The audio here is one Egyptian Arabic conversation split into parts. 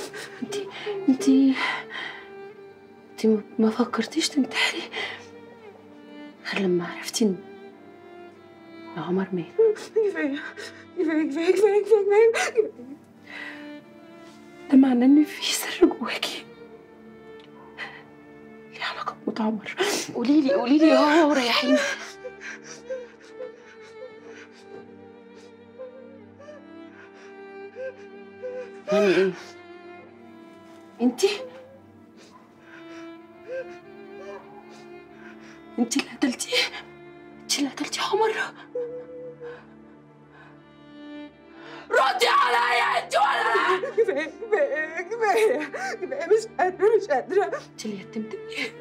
انت انت انت ما فكرتيش تنتحري غير لما عرفتي ان عمر مات كفايه كفايه كفايه كفايه كفايه كفايه ده معناه ان في سر جواكي ليه علاقه بموت عمر قولي لي قولي لي اه وريحيني يعني ايه انتي انتي اللي قتلتيه انتي اللي قتلتي عمر ردي عليا انت ولا لا كفايه كفايه كفايه كفايه مش قادره مش قادره انت اللي يتمتني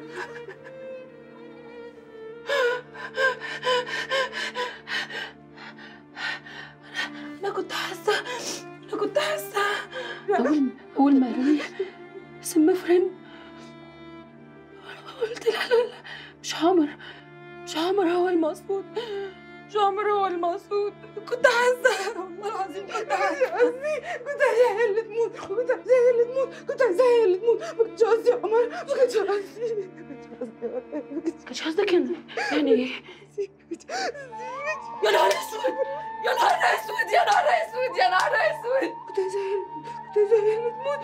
انا كنت حاسه انا كنت حاسه اول اول ما قالوا لي اسم فرين قلت لا لا لا مش عمر مش عمر هو المقصود مش عمر هو المقصود كنت حاسه والله العظيم كنت حاسه قصدي كنت عايزاها هي اللي تموت كنت عايزاها هي اللي تموت كنت عايزاها هي اللي تموت ما كنتش قصدي يا عمر ما كنتش قصدي ما كنتش قصدي كانش قصدك يعني يعني ايه يا نهار اسود يا نهار اسود يا نهار اسود يا نهار اسود كنت عايزاها هي كنت عايزاها هي اللي تموت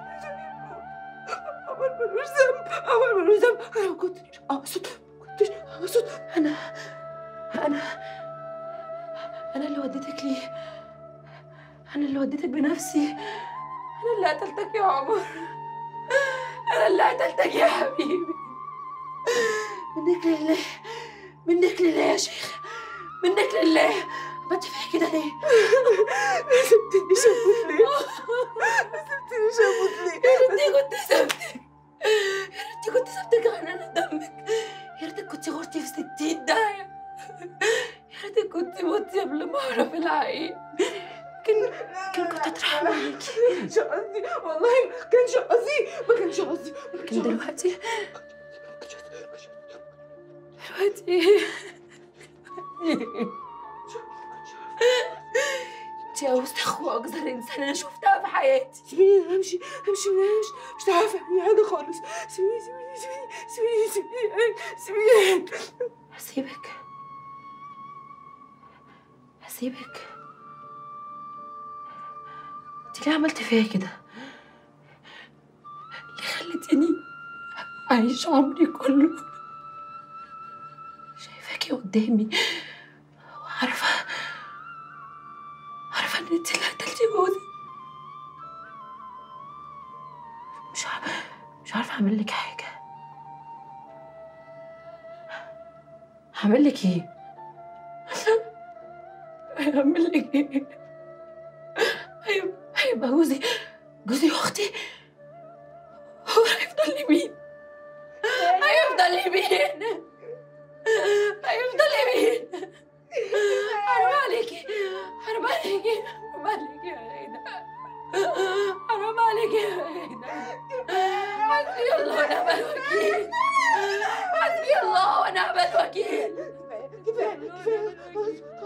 عمر ملوش ذنب عمر ملوش ذنب انا ما كنتش اقصد ما كنتش اقصد انا انا انا اللي وديتك ليه انا اللي وديتك بنفسي انا اللي قتلتك يا عمر انا اللي قتلتك يا حبيبي منك لله منك لله يا شيخ منك لله عملت فيا كده ليه ما سبتنيش اموت ليه ما سبتنيش اموت ليه يا ريتني كنت سبتك يا ريتني كنت سبتك غرقانة دمك يا ريتك كنت غرتي في ستين داهية يا ريتك كنت متي قبل ما اعرف الحقيقة كان كان كنت اترحم عليكي ما كانش قصدي والله ما كانش قصدي ما كانش قصدي ما كانش لكن قصدي دلوقتي ما كانش قصدي ما كانش قصدي. دلوقتي انت اوسخ واقذر انسان انا شفتها في حياتي سيبيني امشي امشي من هنا مش مش هعرف اعمل حاجه خالص سيبيني سيبيني سيبيني سيبيني سيبيني سيبيني هسيبك هسيبك انت ليه عملت فيا كده ليه خليتيني اعيش عمري كله شايفاكي قدامي وعارفه عارفه ان انت اللي قتلتي جوزي مش عارفه مش عارفه اعمل لك حاجه هعمل لك ايه هعمل لك ايه هيبقى هيبقى جوزي جوزي واختي هو هيفضل لي مين هيفضل لي مين هيفضل لي مين حرام عليكي حرام عليكي حرام عليكي يا غيدة حرام عليكي يا غيدة حسبي الله ونعم الوكيل حسبي الله ونعم الوكيل كفايه كفايه كفايه